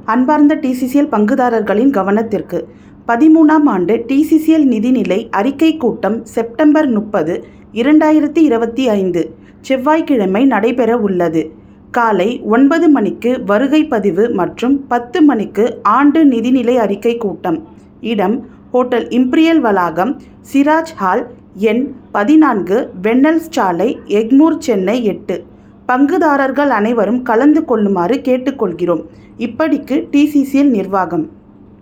அன்பார்ந்த டிசிசிஎல் பங்குதாரர்களின் கவனத்திற்கு பதிமூணாம் ஆண்டு டிசிசிஎல் நிதிநிலை அறிக்கை கூட்டம் செப்டம்பர் முப்பது இரண்டாயிரத்தி இருபத்தி ஐந்து செவ்வாய்க்கிழமை நடைபெற உள்ளது காலை ஒன்பது மணிக்கு வருகை பதிவு மற்றும் பத்து மணிக்கு ஆண்டு நிதிநிலை அறிக்கை கூட்டம் இடம் ஹோட்டல் இம்பீரியல் வளாகம் சிராஜ் ஹால் எண் பதினான்கு வெண்ணல்ஸ் சாலை எக்மூர் சென்னை எட்டு பங்குதாரர்கள் அனைவரும் கலந்து கொள்ளுமாறு கேட்டுக்கொள்கிறோம் இப்படிக்கு டிசிசிஎல் நிர்வாகம்